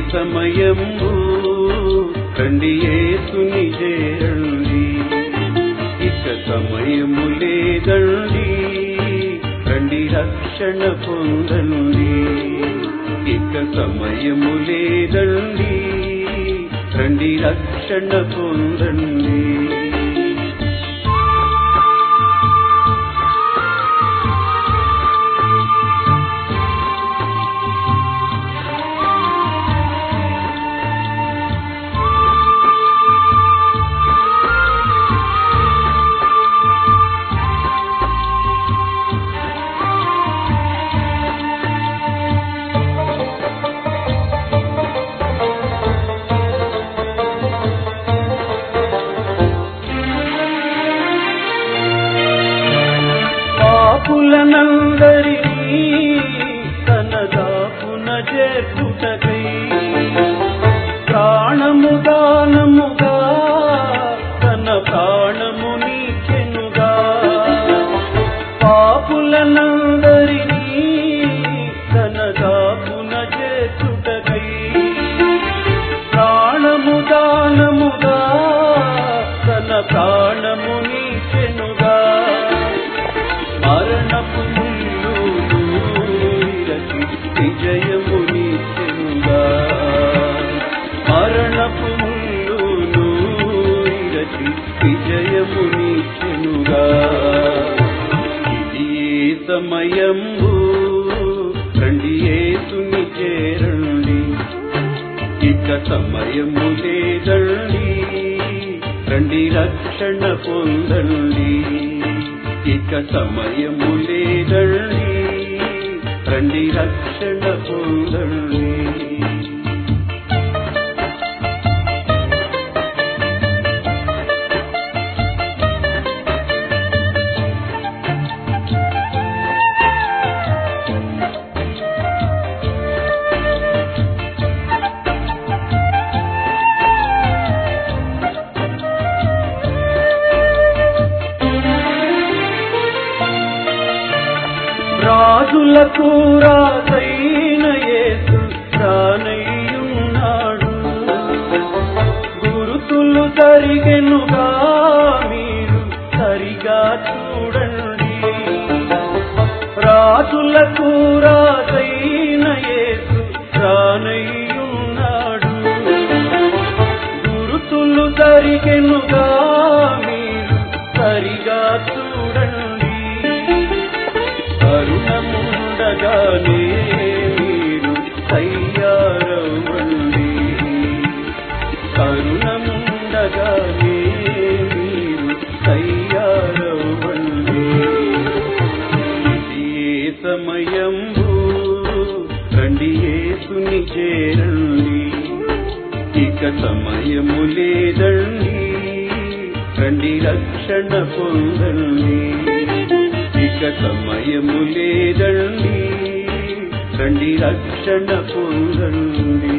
సమయము రండి ఏసుని చేరండి ఇక సమయము లేదండి రండి రక్షణ పొందండి ఇక సమయము లేదండి రండి రక్షణ పొందండి పాపులనందరినీ తన దాపున చేర్చుటకై ప్రాణము దానముగా తన ప్రాణము నీచెనుగా పాపులనందరినీ తన దాపున చేర్చుటకై ప్రాణము దానముగా తన ప్రాణము నీచెనుగా మరణపు ముళ్ళు విరచి విజయము నీచెనుగా మరణపు ముళ్ళు విరచి విజయము నీచెనుగా ఇది ఏ సమయము రండి ఏసుని చేరండి ఇక సమయము లేదండి రండి రక్షణ పొందండి ఇక సమయము లేదండి రండి రక్షణ పొందండి రాజులకు రాజైన యేసు రానయ్యున్నాడు గురుతులు జరిగెనుగా మీరు సరిగా చూడండి రాజులకు రాజైన యేసు రానయ్యున్నాడు గురుతులు జరిగెనుగా మీరు సరిగా చూడండి కరుణముండగానే మీరు తయ్యారవ్వండి కరుణముండగానే మీరు తయ్యారవ్వండి ఇది ఏ సమయంబు రండి ఏసుని చేరండి ఇక సమయము లేదండి రండి రక్షణ పొందండి ఇక సమయము లేదండి రండి రక్షణ పొందండి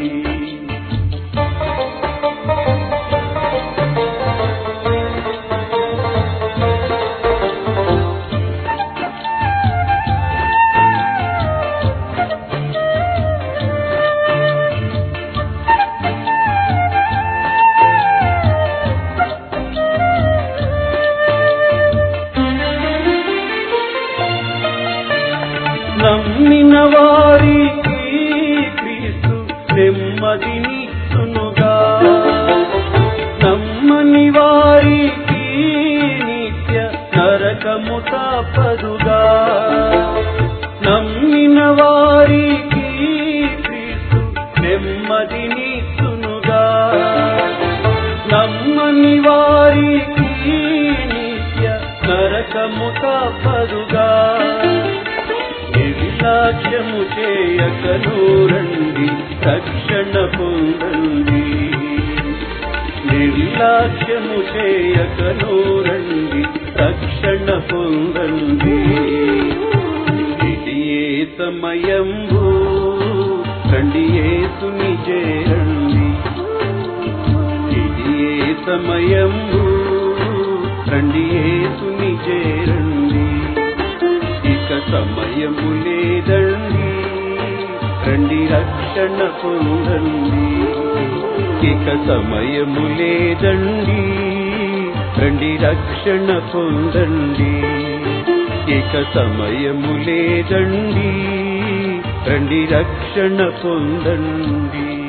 నమ్మిన వారికి క్రీస్తు నెమ్మదినిచ్చునుగా నమ్మని వారికి నిత్య నరకము తప్పదుగా నమ్మిన వారికి క్రీస్తు నెమ్మదినిచ్చునుగా నమ్మని వారికి నిత్య నరకము తప్పదుగా నిర్లక్ష్యము చేయకను రండి రక్షణ పొందండి నిర్లక్ష్యము చేయకను రండి రక్షణ పొందండి ఇది ఏ సమయంబు రండి ఏసుని చేరండి ఇది ఏ సమయంబు రండి ఏసుని చేరండి ఇక సమయము లేదండి రండి రక్షణ పొందండి ఇక సమయము లేదండి రండి రక్షణ పొందండి ఇక సమయము లేదండి రండి రక్షణ పొందండి